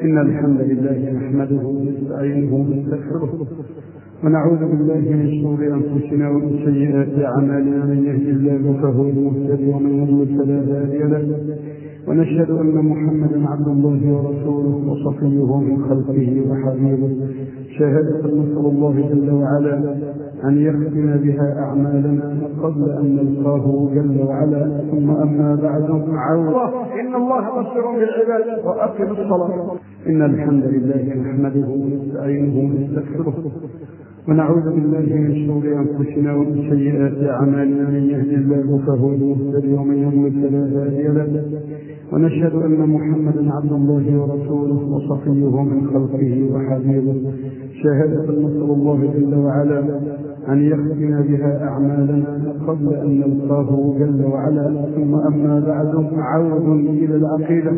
إن الحمد لله نحمده ونستعينه ونستغفره ونعوذ بالله من شرور أنفسنا ومن سيئات أعمالنا من يهد الله فهو المهتدي ومن يضلل فلا هادي له ونشهد أن محمدا عبد الله ورسوله وصفيه من خلقه وحبيبه شهادة نسأل الله جل وعلا أن يختم بها أعمالنا قبل أن نلقاه جل وعلا ثم أما بعد عوض إن الله بصير بالعباد وأقم الصلاة إن الحمد لله نحمده ونستعينه ونستغفره ونعوذ بالله من شرور انفسنا ومن سيئات اعمالنا من يهد الله فهو المهتدي ومن يضلل فلا هادي له ونشهد ان محمدا عبد الله ورسوله وصفيه من خلقه وحبيبه شهادة نسأل الله جل وعلا أن يختم بها أعمالنا قبل أن نلقاه جل وعلا ثم أما بعد عود إلى العقيدة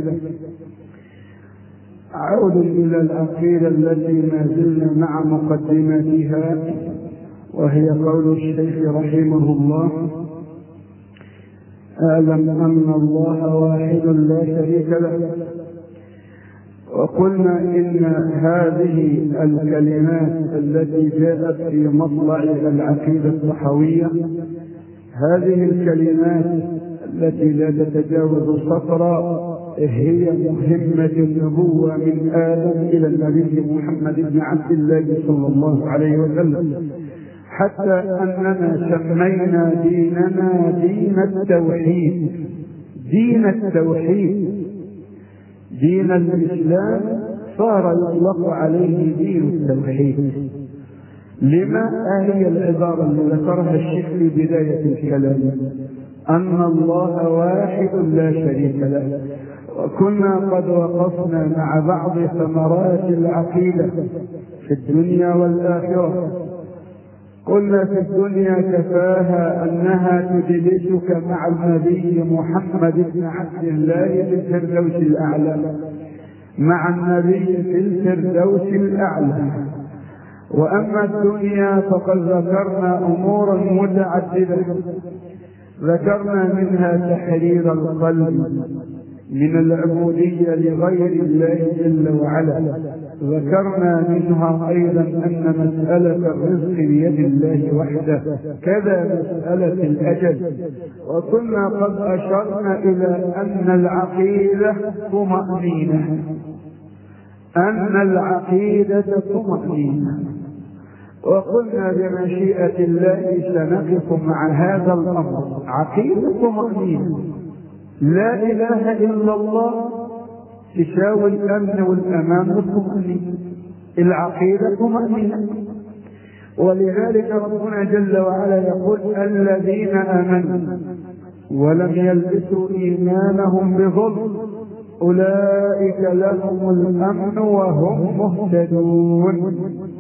عود إلى العقيدة التي ما زلنا مع مقدماتها وهي قول الشيخ رحمه الله اعلم أن الله واحد لا شريك له وقلنا إن هذه الكلمات التي جاءت في مطلع العقيدة الصحوية هذه الكلمات التي لا تتجاوز سطرا هي مهمة النبوة من آدم إلى النبي محمد بن عبد الله صلى الله عليه وسلم حتى أننا سمينا ديننا دين التوحيد دين التوحيد دين الإسلام صار يطلق عليه دين التوحيد لما هي العبارة اللي ذكرها الشيخ في بداية الكلام أن الله واحد لا شريك له وكنا قد وقفنا مع بعض ثمرات العقيدة في الدنيا والآخرة قلنا في الدنيا كفاها أنها تجلسك مع النبي محمد بن عبد الله في الفردوس الأعلى مع النبي في الفردوس الأعلى وأما الدنيا فقد ذكرنا أمورا متعددة ذكرنا منها تحرير القلب من العبودية لغير الله جل وعلا ذكرنا منها أيضا أن مسألة الرزق بيد الله وحده كذا مسألة الأجل وكنا قد أشرنا إلى أن العقيدة طمأنينة أن العقيدة طمأنينة وقلنا بمشيئة الله سنقف مع هذا الأمر عقيدة طمأنينة لا إله إلا الله تساوي الأمن والأمان والطمأنينة العقيدة طمأنينة ولذلك ربنا جل وعلا يقول الذين آمنوا ولم يلبسوا إيمانهم بظلم أولئك لهم الأمن وهم مهتدون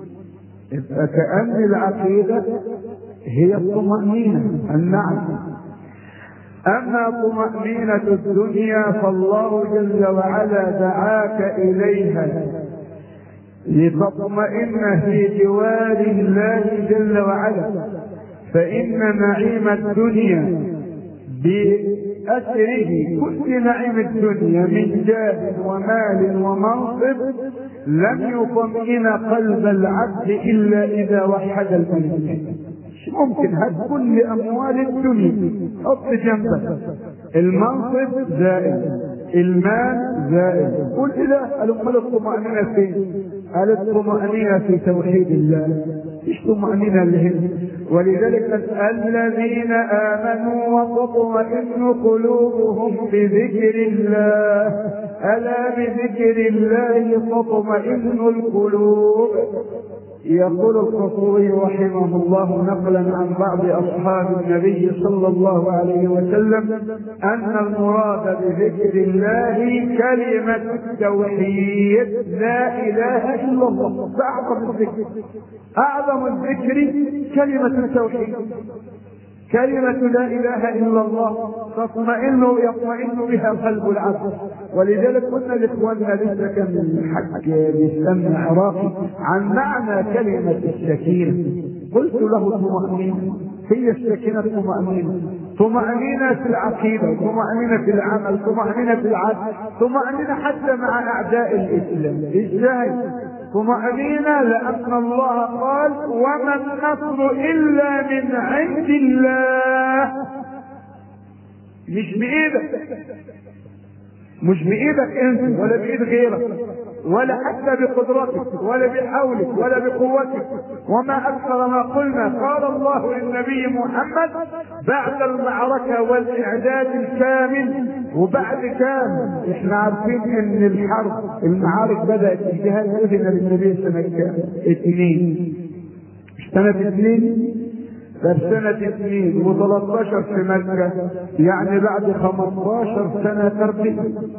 فكأن العقيدة هي الطمأنينة النعم أما طمأنينة الدنيا فالله جل وعلا دعاك إليها لتطمئن في جوار الله جل وعلا فإن نعيم الدنيا بأسره كل نعيم الدنيا من جاه ومال ومنصب لم يطمئن قلب العبد إلا إذا وحد الملك ممكن هات كل اموال الدنيا حط جنبك المنصب زائد المال زائد كل ده الامال الطمأنينة فين؟ قال الطمأنينة في توحيد الله مش طمأنينة لهم ولذلك الذين آمنوا وتطمئن قلوبهم بذكر الله ألا بذكر الله تطمئن القلوب يقول القصوري رحمه الله نقلا عن بعض اصحاب النبي صلى الله عليه وسلم ان المراد بذكر الله كلمه التوحيد لا اله الا الله اعظم الذكر اعظم الذكر كلمه التوحيد كلمة لا إله إلا الله تطمئن يطمئن بها قلب العبد ولذلك قلنا لإخواننا لسه كان حق بيسمى عراقي عن معنى كلمة السكينة قلت له طمأنينة هي السكينة طمأنينة طمأنينة في العقيدة طمأنينة في العمل طمأنينة في العدل طمأنينة حتى مع أعداء الإسلام إزاي طمأنينة لأن الله قال وما النصر إلا من عند الله مش بإيدك مش بإيدك أنت ولا بإيد غيرك ولا حتى بقدرتك ولا بحولك ولا بقوتك وما اكثر ما قلنا قال الله للنبي محمد بعد المعركه والاعداد الكامل وبعد كام احنا عارفين ان الحرب المعارك بدات الجهاد اذن للنبي سنه كام؟ اثنين سنه اثنين ده سنة اثنين و13 في مكة يعني بعد 15 سنة تربية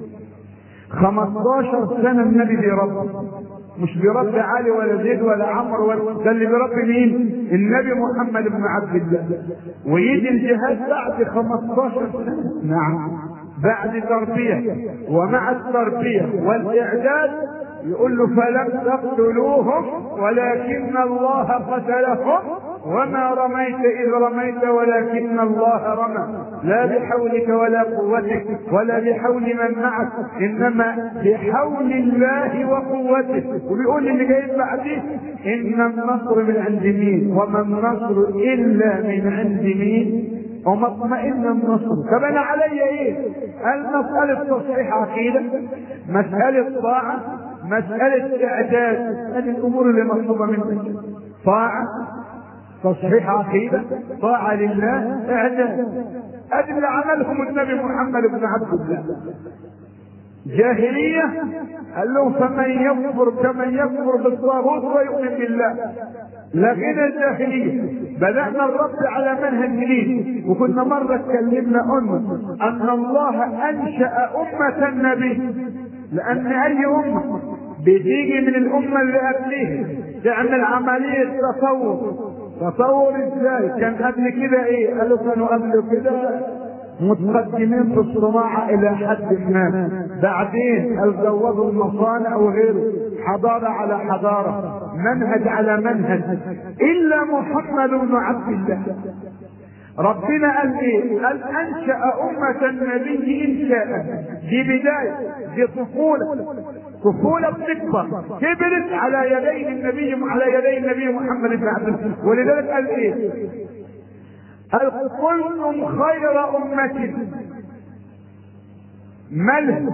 15 سنة النبي بيربي مش بيربي علي ولا زيد ولا عمر ولا ده اللي بيربي مين؟ النبي محمد بن عبد الله ويجي الجهاد بعد 15 سنة نعم بعد تربية ومع التربية والإعداد يقول له فلم تقتلوهم ولكن الله قتلهم وما رميت إذ رميت ولكن الله رمى لا بحولك ولا قوتك ولا بحول من معك إنما بحول الله وقوته وبيقول اللي جاي بعديه إن النصر من عند مين وما النصر إلا من عند مين وما اطمئن النصر طب انا علي ايه؟ قال مسألة تصحيح عقيدة مسألة طاعة مسألة إعداد هذه الأمور اللي مطلوبة منك طاعة تصحيح عقيدة طاعة لله إعداد هذا اللي عملهم النبي محمد بن عبد الله جاهلية قال لهم فمن يكفر كمن يكفر بالطاغوت ويؤمن بالله لقينا الجاهلية بدأنا نرد على منهج جديد وكنا مرة اتكلمنا قلنا أن الله أنشأ أمة النبي لأن أي أمة بتيجي من الأمة اللي قبلها تعمل عملية تطور تطور ازاي؟ كان قبل كده ايه؟ قالوا كانوا قبل كده متقدمين في الصناعة إلى حد ما بعدين هل زودوا المصانع وغيره حضارة على حضارة منهج على منهج إلا محمد بن عبد الله ربنا قال ايه؟ قال انشا امة النبي انشاء دي بداية دي طفولة طفولة بتكبر كبرت على يدي النبي على يدي النبي محمد بن عبد الله ولذلك قال ايه؟ قال كنتم خير أمة ملك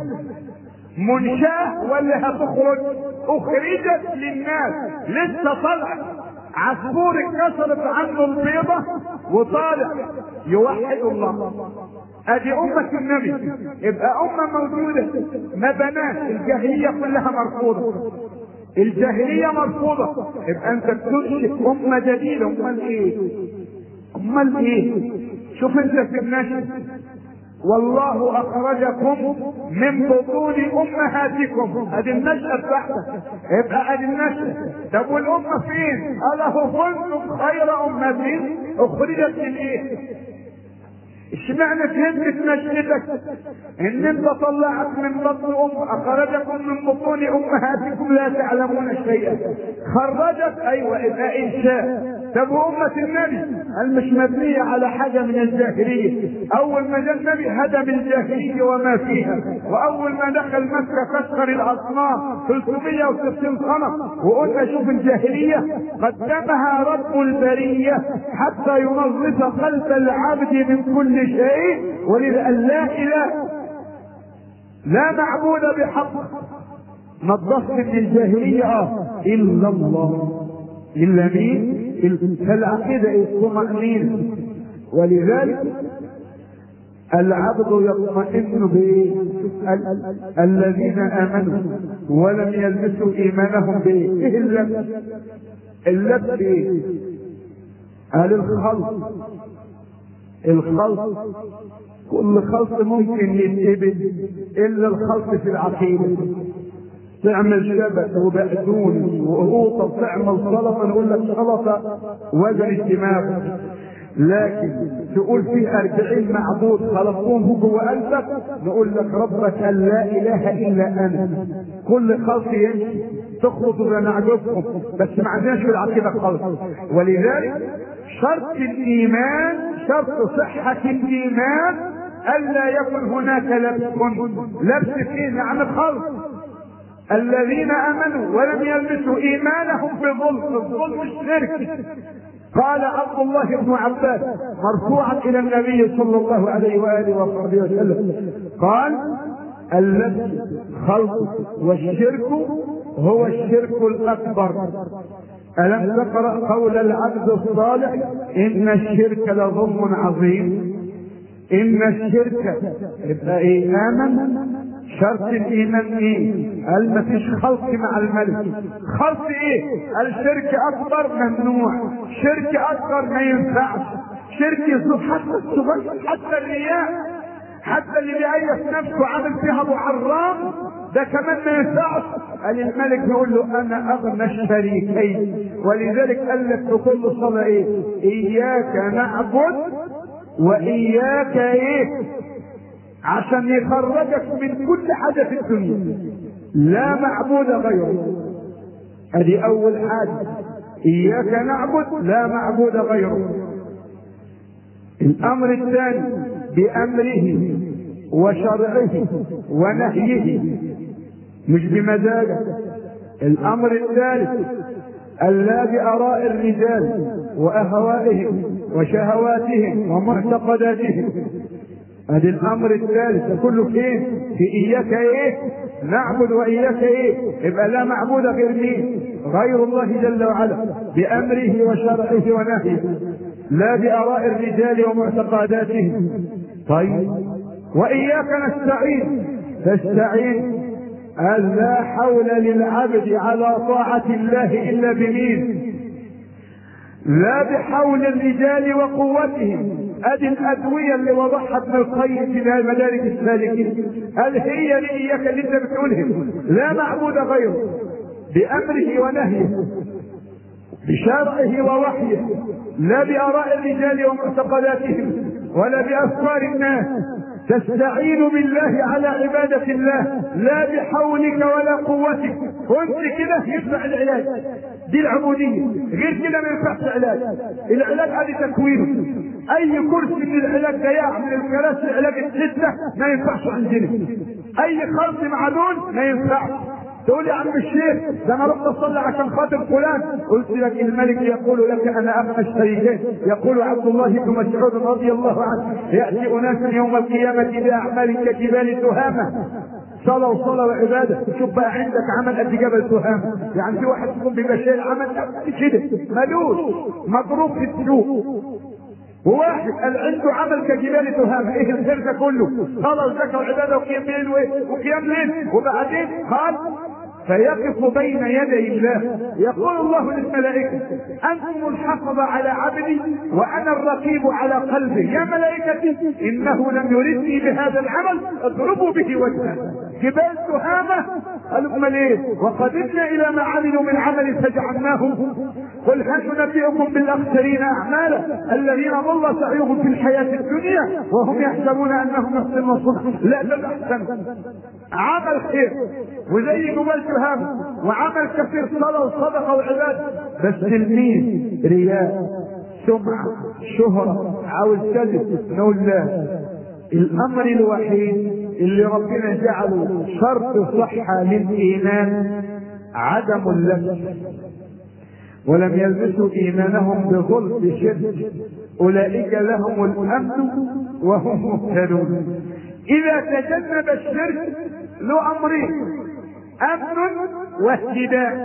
منشاه ولا هتخرج أخرجت للناس لسه طلع عصفور اتكسرت عنه البيضة وطالع يوحد الله ادي أمة النبي يبقى أمة موجودة ما بناش الجاهلية كلها مرفوضة الجاهلية مرفوضة يبقى أنت بتنشئ أمة جديدة أمال إيه؟ امال ايه شوف انت في النشر والله اخرجكم من بطون امهاتكم ادي النشأة بتاعتك يبقى ادي النشأة طب والامة فين؟ قال كنتم خير امة اخرجت من ايه؟ اشمعنى فهمت نشأتك ان انت طلعت من بطن ام اخرجكم من بطون امهاتكم لا تعلمون شيئا خرجت ايوه يبقى انشاء طب وامة النبي قال مش مبنية على حاجة من الجاهلية اول ما جاء النبي هدم الجاهلية وما فيها واول ما دخل مكة كسر الاصنام 360 صنم وقلنا شوف الجاهلية قدمها رب البرية حتى ينظف قلب العبد من كل شيء ولذا لا اله لا معبود بحق نظفت من الجاهلية اه الا الله الا مين فالعقيدة الطمأنينة ولذلك العبد يطمئن بايه؟ الذين امنوا ولم يلبسوا ايمانهم بايه؟ ايه اللبس؟ اللبس بايه؟ قال الخلط الخلط كل خلط ممكن يتقبل الا الخلط في العقيده تعمل شبت وبقدونس وقوطه وتعمل سلطه نقول لك سلطه وزن الدماغ لكن تقول في أربعين معبود خلقوهم جوه قلبك نقول لك ربك أن لا إله إلا أنا كل خلق يمشي تخلط بنعجبكم بس ما عندناش في العقيدة خالص ولذلك شرط الإيمان شرط صحة الإيمان ألا يكن هناك لبس لبس فيه عن الخلق الذين امنوا ولم يلبسوا ايمانهم بظلم الظلم الشرك قال عبد الله بن عباس مرفوعا الى النبي صلى الله عليه واله وصحبه وسلم قال اللبس خلق والشرك هو الشرك الاكبر الم تقرا قول العبد الصالح ان الشرك لظلم عظيم ان الشرك يبقى ايه امن شرط الايمان ايه قال ما فيش خلق مع الملك خلق ايه الشرك اكبر ممنوع شرك اكبر ما ينفعش شرك يصير حتى الصغير حتى الرياء حتى اللي بيعيش نفسه عامل فيها ابو حرام ده كمان ما ينفعش قال الملك يقول له انا اغنى الشريكين ولذلك قال لك في كل صلاه ايه اياك نعبد واياك ايه عشان يخرجك من كل حاجة في الدنيا لا معبود غيره ادي اول حاجة اياك نعبد لا معبود غيره الامر الثاني بامره وشرعه ونهيه مش بمزاجك الامر الثالث الا باراء الرجال واهوائهم وشهواتهم ومعتقداتهم ادي الامر الثالث كله فين في اياك ايه نعبد واياك ايه يبقى لا معبود غير مين غير الله جل وعلا بامره وشرعه ونهيه لا باراء الرجال ومعتقداتهم طيب واياك نستعين تستعين أن لا حول للعبد على طاعة الله إلا بمين لا بحول الرجال وقوتهم ادي الادويه اللي وضعها ابن القيم في مدارج السالكين قال هي دي اياك اللي انت بتقولها لا معبود غيره بامره ونهيه بشرعه ووحيه لا باراء الرجال ومعتقداتهم ولا بافكار الناس تستعين بالله على عبادة الله لا بحولك ولا قوتك وانت كده يدفع العلاج دي العبودية غير كده ما ينفعش علاج العلاج هذه تكوينه اي كرسي من العلاج ده يعمل الكراسي العلاج الستة ما ينفعش عندنا اي خلط مع دول ما ينفعش تقول يا عم الشيخ ده انا رحت اصلي عشان خاطر فلان قلت لك الملك يقول لك انا اغنى الشريكين يقول عبد الله بن مسعود رضي الله عنه ياتي اناس يوم القيامه باعمال كجبال تهامه صلاة وصلاة وعبادة شوف بقى عندك عمل قد جبل تهامة يعني في واحد يكون بيبقى شايل عمل كده ملوش مضروب في السوق وواحد قال عنده عمل كجبال تهامة ايه الخير ده كله صلاة وزكاة وعبادة وقيام ليل وقيام ليل وبعدين قال فيقف بين يدي الله يقول الله للملائكة أنتم الحفظة على عبدي وأنا الرقيب على قلبه يا ملائكتي إنه لم يردني بهذا العمل اضربوا به وجهه جبال تهامة قالوا امال ايه وقدمنا الى ما عملوا من عمل فجعلناه قل هل ننبئكم بالاخسرين اعمالا الذين ضل سعيهم في الحياه الدنيا وهم يحسبون انهم يحسنون صنعا لا بل احسن عمل خير وزي جبال تهامة وعمل كثير صلاه وصدقه وعباده بس المين رياء سمعه شهره عاوز كذب نقول لا الامر الوحيد اللي ربنا جعله شرط صحة للإيمان عدم اللبس ولم يلبسوا إيمانهم بظلم شرك أولئك لهم الأمن وهم مهتدون إذا تجنب الشرك له أمرين أمن واهتداء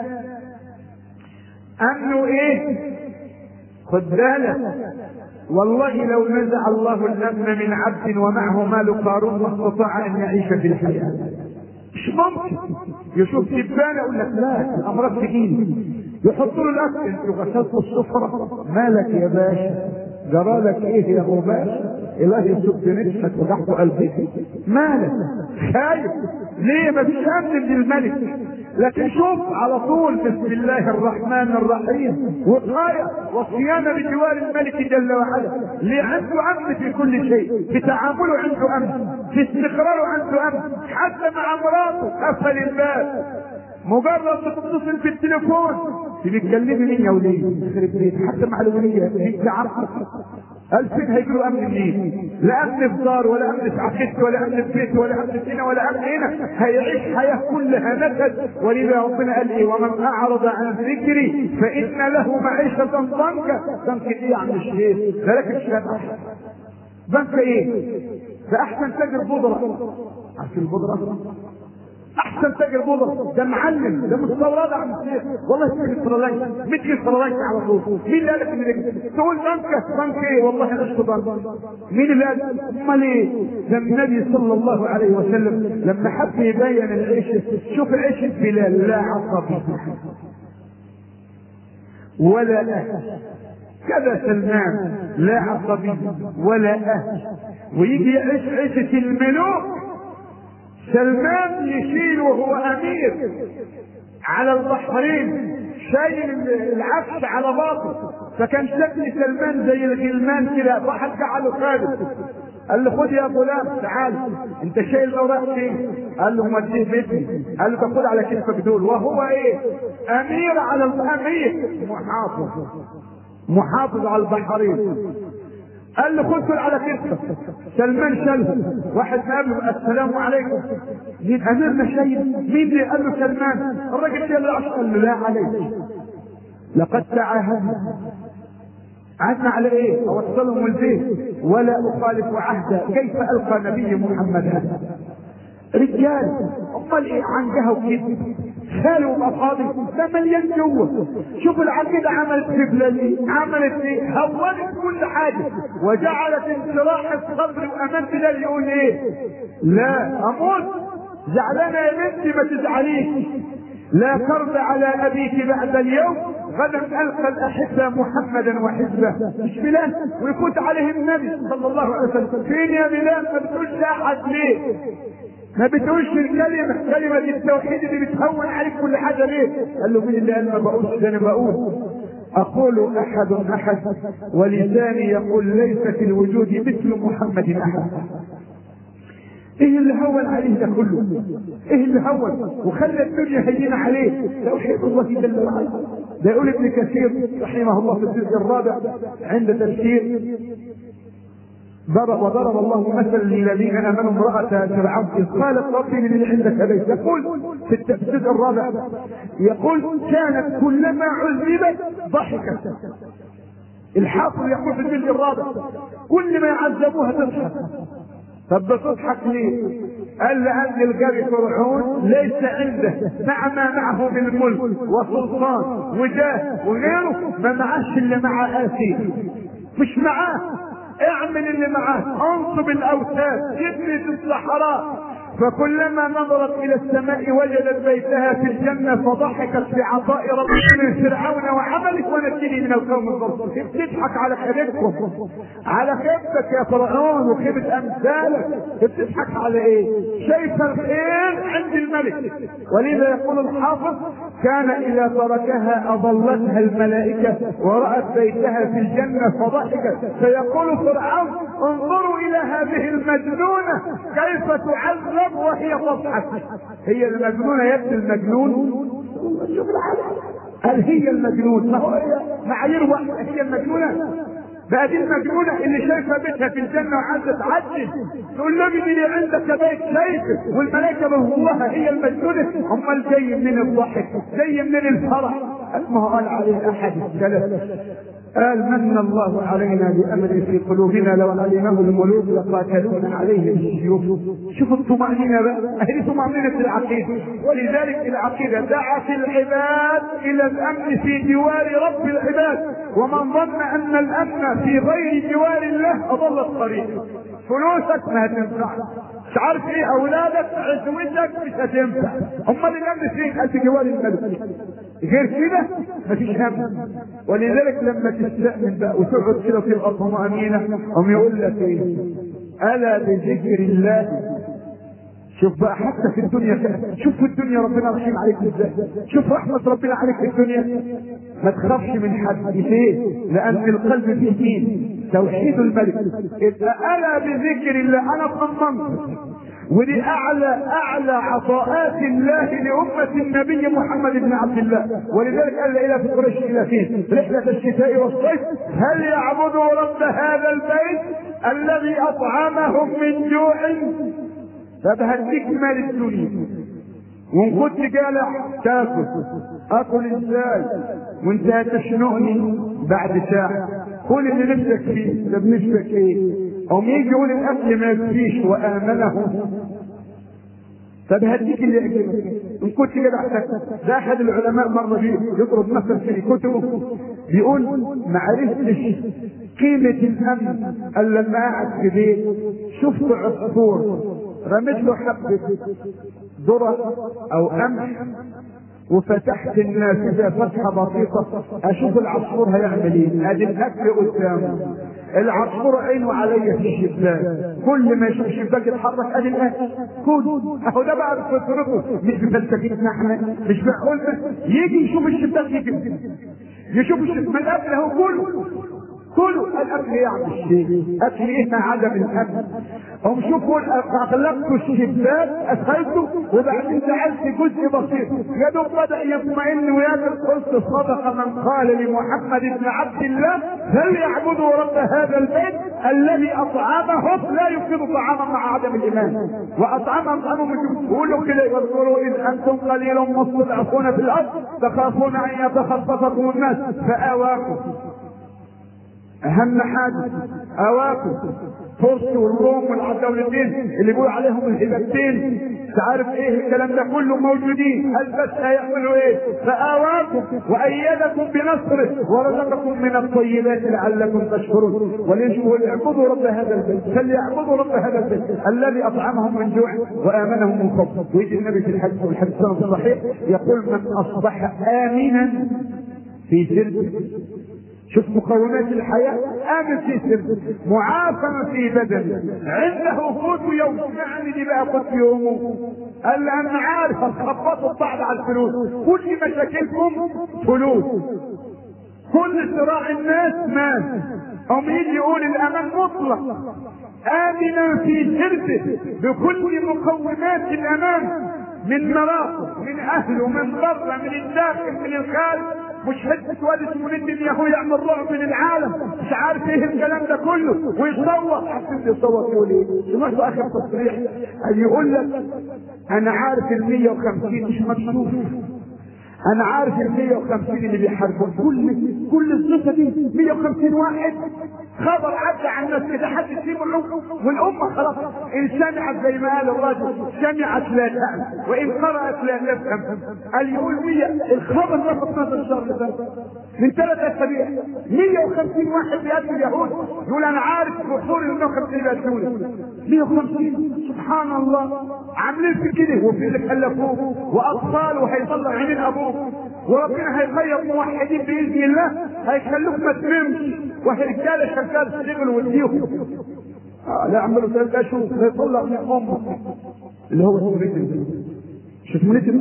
أمن إيه؟ خد بالك والله لو نزع الله الامن من عبد ومعه مال قارون ما استطاع ان يعيش في الحياه مش ممكن يشوف دبانه يقول لك لا الامراض تجيني يحطوا له الاكل انتوا غسلتوا السفره مالك يا باشا جرالك ايه يا ابو باشا الهي يصب نفسك وتحت قلبك مالك خايف ليه ما فيش امن من الملك لكن شوف على طول بسم الله الرحمن الرحيم وقاية وصيانة بجوار الملك جل وعلا اللي عنده امن في كل شيء في تعامله عنده امن في استقراره عنده امن حتى مع مراته قفل الباب مجرد ما تتصل في التليفون بتكلمي مين يا وليه يخرب بيت حتى مع الوليه انت عارفه قال فين هيجيبوا امن منين؟ لا امن في دار ولا امن في عقيدتي ولا امن في بيتي ولا امن هنا ولا امن هنا هيعيش حياه كلها نكد ولذا ربنا قال ايه ومن اعرض عن ذكري فان له معيشه ضنكا ضنك ايه يا عم الشيخ؟ ده لك الشبع ضنك ايه؟ ده احسن تاجر بودره عارف البودره؟ احسن تاجر بودره ده معلم ده مستورد عم الشيخ والله اسمه استراليا مثل استراليا على طول مين اللي قالك ان ده تقول بنك بنك ايه والله انا اشكو بنك مين اللي قال امال ايه ده النبي صلى الله عليه وسلم لما حب يبين العيش شوف العيش بلال لا عصبي ولا أهل كذا سلمان لا عصبي ولا أهل ويجي يعيش عيشة الملوك سلمان يشيل وهو امير على البحرين شايل العفش على باطل فكان شكل سلمان زي الغلمان كده واحد جعله خالد قال له خد يا غلام تعال انت شايل الاوراق فين؟ قال له موديه بيتي قال له تاخد على كتفك دول وهو ايه؟ امير على الامير محافظ محافظ على البحرين قال له خد على كتفك سلمان شلها واحد قال السلام عليكم مين اميرنا شيء مين اللي قال له سلمان الراجل شايل العشق قال له لا عليك لقد تعاهدنا عهدنا على ايه؟ اوصلهم البيت ولا اخالف عهدا كيف القى نبي محمد هذا؟ رجال امال ايه عن جهه وكده خالي ومصادي ده مليان جوه شوف العقيده عملت في بلادي عملت ايه هونت كل حاجه وجعلت انشراح الصدر وامان بلال يقول ايه لا اموت زعلانه يا بنتي ما تزعليش لا كرب على ابيك بعد اليوم غدا القى الاحبه محمدا وحزبه مش بلال ويفوت عليه النبي صلى الله عليه وسلم فين يا بلال ما بتقولش احد ليه ما بتقولش الكلمة كلمة التوحيد اللي بتهون عليك كل حاجة ليه؟ قال له مين اللي قال ما بقولش ده انا بقول أقول أحد أحد ولساني يقول ليس في الوجود مثل محمد أحد ايه اللي هون عليه ده كله؟ ايه اللي هون؟ وخلى الدنيا هينة عليه توحيد الله جل وعلا ده يقول ابن كثير رحمه الله في الجزء الرابع عند تفسير ضرب وضرب الله مثلا للذين امنوا امراه فرعون اذ قالت رب من عندك بيت يقول في التفسير الرابع يقول كانت كلما عذبت ضحكت الحافظ يقول في الجزء الرابع كل ما يعذبوها تضحك طب بتضحك ليه؟ قال لأن الجري فرعون ليس عنده مع ما معه من ملك وسلطان وجاه وغيره ما معاش اللي مع آسير مش معاه اعمل اللي معاه انصب الاوثان ابني في الصحراء فكلما نظرت الى السماء وجدت بيتها في الجنه فضحكت في عطاء ربك من فرعون وعملك ونجني من القوم الظالمين بتضحك على خيبتكم على خيبتك يا فرعون وخيبه امثالك بتضحك على ايه؟ شايف الخير عند الملك ولذا يقول الحافظ كان اذا تركها اضلتها الملائكه ورات بيتها في الجنه فضحكت فيقول فرعون انظروا الى هذه المجنونه كيف تعذب وهي تضحك هي المجنونه يا ابن المجنون شوف العالم قال هي المجنون ما هو معايير واحده هي المجنونه بقى دي المجنونه اللي شايفه بيتها في الجنه وعايزه تعدي تقول له اللي عندك بيت شايفه والملائكه موهوها هي المجنونه امال جاي من الضحك جاي من الفرح ما هو قال عليه احد السلف قال من الله علينا بامر في قلوبنا لو علمه الملوك لقاتلونا عليه بالسيوف شوف الطمأنينة بقى هذه طمأنينة العقيدة ولذلك العقيدة دعت العباد إلى الأمن في جوار رب العباد ومن ظن أن الأمن في غير جوار الله أضل الطريق فلوسك ما هتنفع مش عارف ايه اولادك عزوتك مش هتنفع امال الامن فين قال في جوار الملك غير كده مفيش هم ولذلك لما تستأمن بقى وتقعد كده في الارض طمأنينة هم يقول لك ايه الا بذكر الله شوف بقى حتى في الدنيا كده شوف في الدنيا ربنا رحيم عليك ازاي شوف رحمة ربنا عليك في الدنيا ما تخافش من حد ليه لان القلب فيه دين توحيد الملك اذا الا بذكر الله انا طمنت ودي اعلى اعلى عطاءات الله لامه النبي محمد بن عبد الله ولذلك قال الى في قريش الى فين رحله الشتاء والصيف هل يعبدوا رب هذا البيت الذي اطعمهم من جوع طب هديك مال الدنيا وان كنت جالع تاكل اكل ازاي وانت هتشنقني بعد ساعه كل اللي نفسك فيه طب نفسك ايه او يجي يقول الاكل ما يكفيش وامنه طب هديك اللي يعجبك ان كنت كده ده احد العلماء مره يضرب مثل في كتبه بيقول ما عرفتش قيمة الأمن إلا لما قاعد في بيت شفت عصفور رميت له حبة ذرة أو قمح وفتحت النافذة فتحة بسيطة أشوف العصفور هيعمل إيه؟ أدي الأكل قدامه العصفور عينه عليا في الشباك كل ما يشوف الشباك يتحرك ادي الاكل كل اهو ده بقى بفطرته مش بفلسفتنا احنا مش بعقولنا يجي يشوف الشباك يجي يشوف الشباك ما الاكل اهو كله كله الاكل يعمل شيء اكل ايه مع عدم الاكل هم شوفوا اغلقت الشباك اسهلته وبعدين جعلت جزء بسيط يا دوب بدا يطمئن وياكل قلت صدق من قال لمحمد بن عبد الله فليعبدوا رب هذا البيت الذي اطعمهم لا يفقد طعاما مع عدم الايمان واطعمهم عنهم يقولوا كده يقولوا ان انتم قليل مستضعفون في الارض تخافون ان يتخطفكم الناس فاواكم اهم حاجه اواكم فرس والروم والدولتين اللي بيقول عليهم الهبتين انت عارف ايه الكلام ده كله موجودين هل بس هيعملوا ايه فاواكم وايدكم بنصره ورزقكم من الطيبات لعلكم تشكرون وليشكروا اعبدوا رب هذا البيت فليعبدوا رب هذا البيت الذي اطعمهم من جوع وامنهم من خوف ويجي النبي في الحديث والحديث الصحيح يقول من اصبح امنا في سربه شوف مقومات الحياة آمن في سر معافى في بدنه عنده قوت يوم يعني دي بقى قوت يومه قال لي أنا عارف هتخبطوا بعض على الفلوس كل مشاكلكم فلوس كل صراع الناس مال هم يجي يقول الأمان مطلق آمنا في سربه بكل مقومات الأمان من مرافق من أهله من بره من الداخل من الخارج مش حته واد اسمه ندم ياهو يعمل رعب من العالم مش عارف ايه الكلام ده كله ويصور حسيت يصور يقول ايه سمعت اخر تصريح قال يقول لك انا عارف ال 150 مش مكشوف انا عارف ال 150 اللي بيحاربوا كل كل القصه دي 150 واحد خبر عدى عن الناس كده حد سمعه والامه خلاص ان سمعت زي ما قال الرجل سمعت لا تعلم وان قرات لا تفهم قال يقول 100 الخبر لفت نظر الشهر ده من ثلاث اسابيع 150 واحد بيقتل اليهود يقول انا عارف بحور ال 150 بيقتلوني 150 سبحان الله عاملين في كده وفي اللي خلفوه واطفال وهيطلع عينين ابوه وربنا هيخيط موحدين باذن الله هيخلوك ما تنامش ورجاله شغال تشتغل وتديهم آه لا عملوا ثلاث اشهر هيطلع من امك اللي هو اسمه ريتم مش اسمه ريتم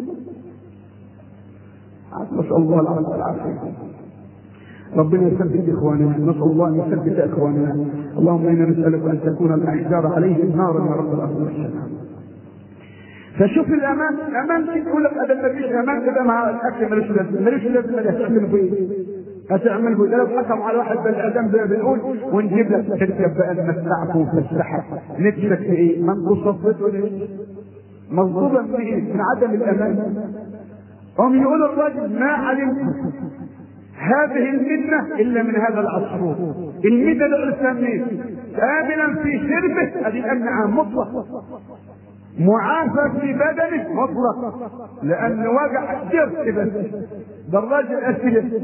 نسال الله العافيه والعافيه ربنا يثبت اخواننا نسال الله ان يثبت اخواننا اللهم انا نسالك ان تكون الاحجار عليهم نارا يا رب الارض والسماء فشوف الامان الامان يقول لك ادم مفيش امان كده مع الاكل ملوش لازمه ملوش لازمه ده هتعمل فيه هتعمل فيه لو حكم على واحد بالاعدام زي ما بنقول ونجيب لك تركب بقى نمسعك ونفسحك نفسك في ايه؟ ما انتوا صفيتوا مصدوما به من عدم الامان هم يقول الراجل ما علمت هذه المنة إلا من هذا العصفور المنة ده سميه آمنا في شربه هذه النعم مطلق معافى في بدنه مطلق لأن وجع الجرس بس ده الراجل أسئلة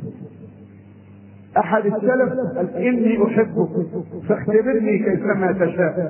أحد السلف قال إني أحبك فاختبرني كيفما تشاء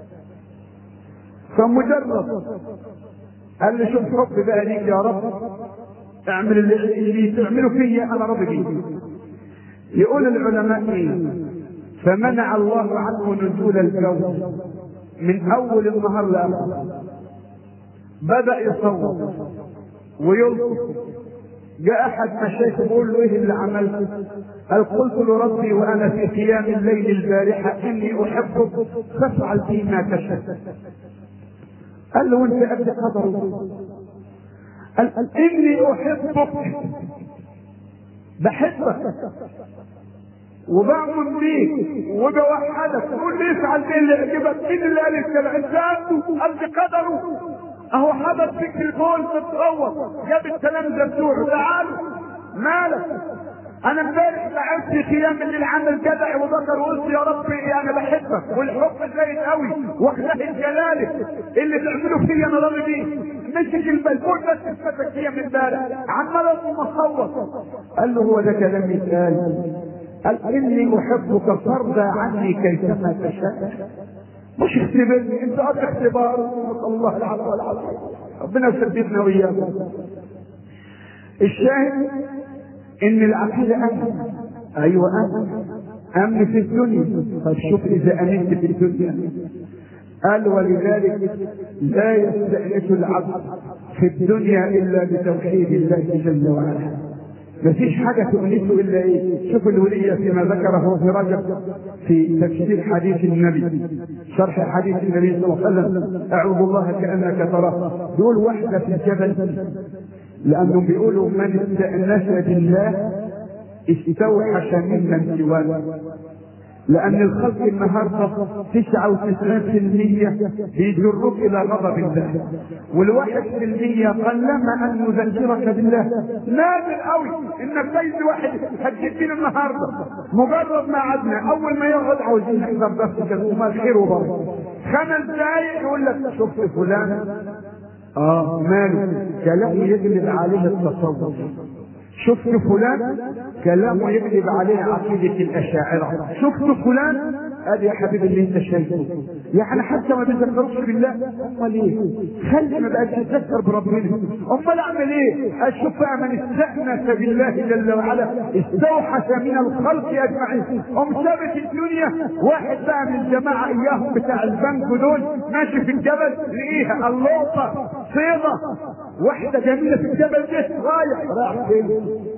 فمجرد قال لي شوف حب بقى ليك يا رب اعمل اللي, اللي تعمله فيا انا راضي بيه يقول العلماء ايه فمنع الله عنه نزول الجو من اول النهار لاخره بدا يصور ويلطف جاء احد مشايخه بيقول له ايه اللي عملته؟ قال قلت لربي وانا في قيام الليل البارحه اني احبك فافعل بي ما تشاء قال له وانت قد قدره قال اني احبك بحبك وبؤمن بيك وبوحدك تقول لي افعل ايه اللي يعجبك مين اللي قال الكلام انت قده قد قدره اهو حدث فيك البول تتصور جاب الكلام ده بتوعه تعالوا مالك انا امبارح قعدت في قيام الليل عامل جدع وذكر وقلت يا ربي انا بحبك والحب زايد قوي واخلاق جلالك اللي تعمله فيا انا راضي بيه مسك البلكون بس اتفتك فيا من امبارح عمال اقوم اصوت قال له هو ده كلام يتقال قال اني احبك فارضى عني كيفما تشاء مش اختبرني انت قد اختبار الله العفو والعافيه ربنا يثبتنا واياكم الشاهد ان العقيده امن ايوه امن امن في الدنيا طب شوف اذا امنت في الدنيا قال ولذلك لا يستأنس العبد في الدنيا الا بتوحيد الله جل وعلا مفيش حاجة تؤنسه إلا إيه؟ شوف الولية فيما ذكره في رجب في تفسير حديث النبي شرح حديث النبي صلى الله عليه وسلم أعوذ الله كأنك تراه يقول وحدة في الجبل لأنهم بيقولوا من استأنس بالله استوحش ممن سواه لأن الخلق النهاردة 99% بيجرك إلى غضب الله والواحد في المية قلما أن يذكرك بالله نادر قوي إنك تجد واحد هتجيبين النهاردة مجرد ما عدنا أول ما يقعد عاوزين نحضر درس كذا وما الخير وبركة خمس دقايق يقول لك شفت فلان اه ماله كلام يجلب عليه التصور شفت فلان كلامه يكذب عليه عقيدة الأشاعرة شفت فلان ادي يا حبيبي اللي انت شايفه يعني حتى ما بيذكروش بالله امال ايه خلي ما بقاش يتذكر بربنا امال اعمل ايه اشوف بقى من استانس بالله جل وعلا استوحش من الخلق اجمعين ام ثابت الدنيا واحد بقى من الجماعه اياهم بتاع البنك دول ماشي في الجبل لقيها اللقطه صيده واحده جميله في الجبل ده رايح رايح فين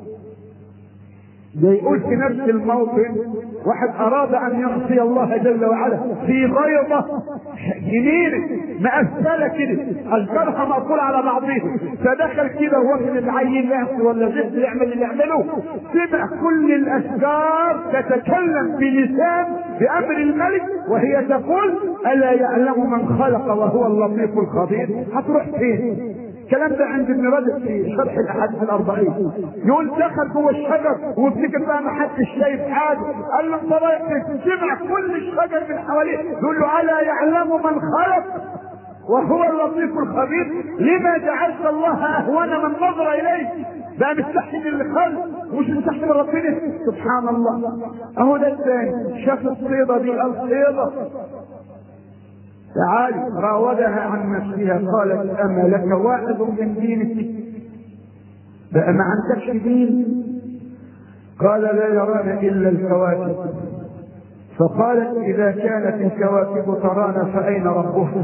ده يقول في نفس الموطن واحد اراد ان يعصي الله جل وعلا في بيضة جنينة مقفلة كده اشجارها مقفولة على بعضها فدخل كده وهو من العين يعصي ولا زفت يعمل اللي يعمله سمع كل الاشجار تتكلم بلسان بامر الملك وهي تقول الا يعلم من خلق وهو اللطيف الخبير هتروح فين الكلام ده عند ابن رجب في شرح الاحاديث الاربعين يقول دخل جوه الشجر وافتكر بقى ما حدش شايف حاجه قال له انت رايح تجمع كل الشجر من حواليه يقول له الا يعلم من خلق وهو اللطيف الخبير لما جعلت الله اهون من نظر اليه بقى مستحي من الخلق مش مستحي من ربنا سبحان الله اهو ده الثاني شاف الصيده دي الصيده تعالي راودها عن نفسها قالت اما لك واحد من دينك بقى ما عندكش دين قال لا يرانا الا الكواكب فقالت اذا كانت الكواكب ترانا فاين ربها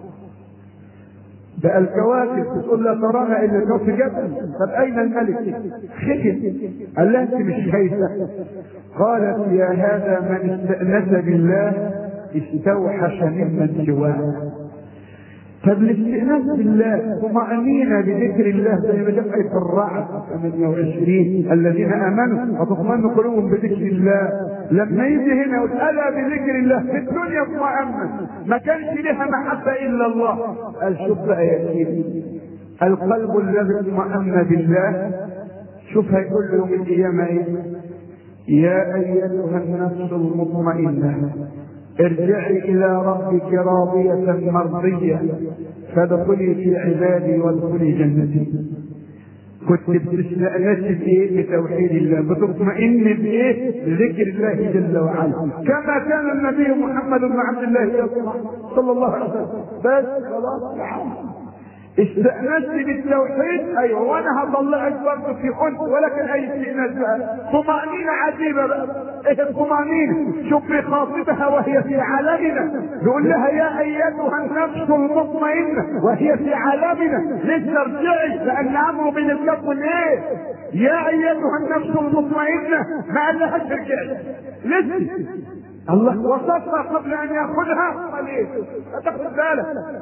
بقى الكواكب تقول لا ترانا الا الكوكب جبل طب اين الملك خجل قال لها انت مش خايفه قالت يا هذا من استانس بالله استوحش ممن سواه طب الاستئناس بالله طمأنينة بذكر الله زي ما جاء في الرعد 28 الذين امنوا وتطمئن قلوبهم بذكر الله لما يجي هنا يقول الا بذكر الله في الدنيا اطمأن ما كانش لها محبه الا الله قال شوف بقى يا سيدي القلب الذي اطمأن بالله شوف هيقول له يوم القيامه ايه يا ايتها النفس المطمئنه ارجعي الى ربك راضية مرضية فادخلي في عبادي وادخلي جنتي كنت بتستأنس بايه؟ بتوحيد الله، بتطمئن بايه؟ بذكر الله جل وعلا، كما كان النبي محمد بن عبد الله صلى الله عليه وسلم، بس خلاص استأنست بالتوحيد ايوه وانا هطلعك برضه في انس ولكن اي استئناس بقى طمأنينة عجيبة بقى ايه الطمأنينة شوف بخاطبها وهي في عالمنا يقول لها يا ايتها النفس المطمئنة وهي في عالمنا لسه ارجعي لان امره بين الكف والايه يا ايتها النفس المطمئنة ما قال لهاش ارجعي لسه الله وصفها قبل ان ياخذها قال ايه هتاخد بالك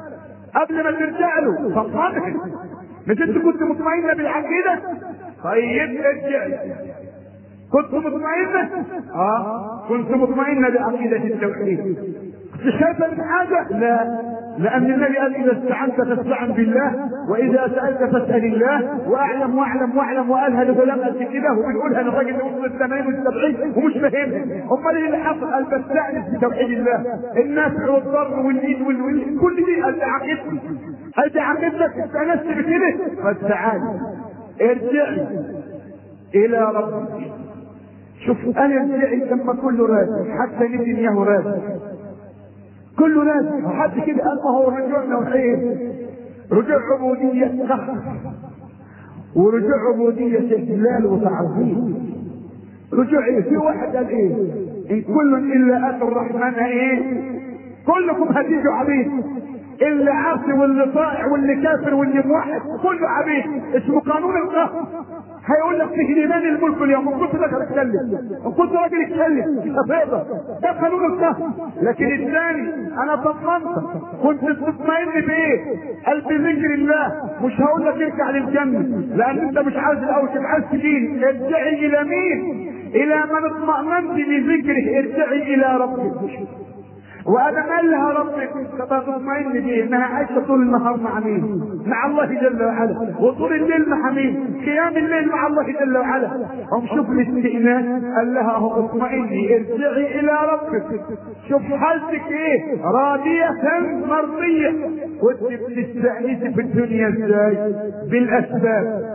قبل ما ترجع له فطمنها مش انت كنت مطمئنه بالعقيده طيب ارجعي كنت مطمئنة؟ اه كنت مطمئنة بعقيدة التوحيد كنت خايفة من حاجة؟ لا لأن النبي قال إذا استعنت فاستعن بالله وإذا سألت فاسأل الله وأعلم وأعلم وأعلم وقالها لغلام قد كده وبنقولها للراجل اللي وصل الثمانين والسبعين ومش فاهمها أمال إيه اللي حصل؟ قال بستأنس بتوحيد الله النفع والضر والإيد وال كل دي قال عقيدتي قال دي عقيدتك استأنست بكده فتعالي ارجعي إلى ربك شوف انا ارجعي لما كله راجع حتى نتنياهو راجع كله راجع وحد كده قال ما هو رجوعنا وخير رجوع عبودية قهر ورجوع عبودية استهلال وتعظيم رجوع ايه في واحد قال ايه ان كل الا اتى الرحمن ايه كلكم هتيجوا عبيد اللي عاصي واللي طائع واللي كافر واللي موحد كله عبيد اسمه قانون القهر هيقول لك فيه لمن الملك اليوم ان كنت راجل اتكلم ان كنت راجل اتكلم مش هتقدر ده قانون القهر لكن الثاني انا طمنتك كنت تطمئن بايه؟ قال بذكر الله مش هقول لك ارجع للجنه لان انت مش عايز الاول تبقى عايز تدين ارجعي الى مين؟ الى من اطمأننت بذكره ارجعي الى ربك وانا قال لها ربك تطمئن بيه انها عايشه طول النهار مع مين؟ مع الله جل وعلا وطول الليل مع مين؟ قيام الليل مع الله جل وعلا هم شوف الاستئناس قال لها اهو اطمئني ارجعي الى ربك شوف حالتك ايه؟ راضية مرضية كنت بتستأنسي في الدنيا ازاي؟ بالاسباب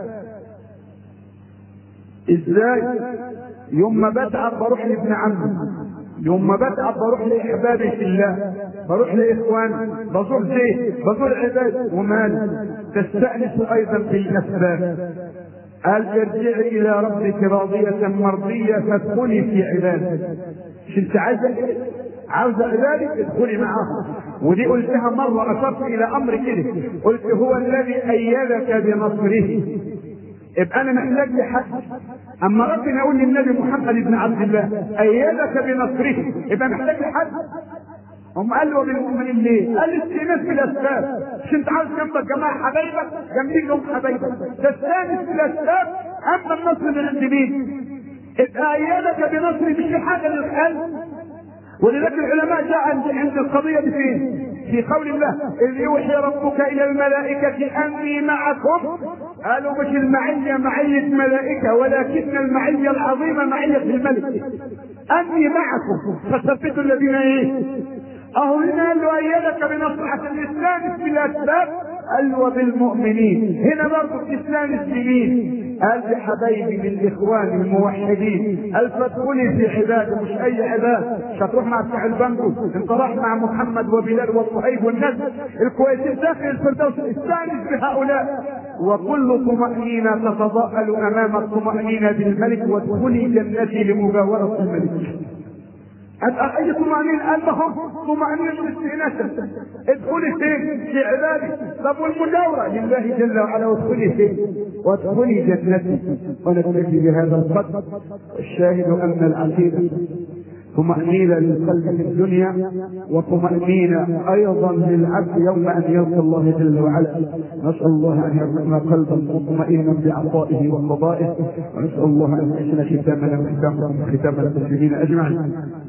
ازاي؟ يوم ما بتعب بروح لابن عمي يوم ما بتعب بروح لاحبابي في الله بروح لاخواني بزور زيت بزور عباد ومال تستانس ايضا بالاسباب قال ارجعي الى ربك راضية مرضية فادخلي في عبادك مش انت عايزة عاوزة عبادك ادخلي معاهم ودي قلتها مرة اشرت الى امر كده قلت هو الذي ايدك بنصره يبقى انا محتاج لحد اما ربنا يقول للنبي محمد بن عبد الله ايدك بنصره يبقى محتاج لحد هم قال له بالمؤمنين ليه؟ قال استئناس بالاسباب مش انت عاوز جنبك جماعه حبايبك جنبين لهم حبايبك تستانس بالاسباب اما النصر من عند مين؟ يبقى ايدك بنصري مش في حاجه للقلب ولذلك العلماء جاء عند عند القضيه دي فين؟ في قول الله اذ يوحي ربك الى الملائكه اني معكم قالوا مش المعيه معيه ملائكه ولكن المعيه العظيمه معيه الملك اني معكم فثبتوا الذين ايه؟ اهو هنا قال له ايدك بنصر عشان يستانس بالاسباب قال وبالمؤمنين هنا برضه تستانس بمين؟ قال بحبايبي من الاخوان الموحدين قال فادخلي في عباده مش اي عباد مش هتروح مع بتاع البنجو انت راح مع محمد وبلال وصهيب والناس الكويسين داخل الفردوس استانس بهؤلاء وكل طمأنينة تتضاءل امام الطمأنينة بالملك وادخلي جنتي لمجاورة الملك اي طمأنينة قال لهم طمأنينة استئناسا ادخلي فين؟ في عبادي طب والمجاورة لله جل وعلا وادخلي فين؟ وادخلي جنتي ونكتفي بهذا القدر الشاهد ان العقيدة طمأنينة للقلب في الدنيا وطمأنينة أيضا للعبد يوم أن يلقى الله جل وعلا نسأل الله أن يرزقنا قلبا مطمئنا بعطائه وقضائه ونسأل الله أن يحسن ختامنا وختام ختام المسلمين أجمعين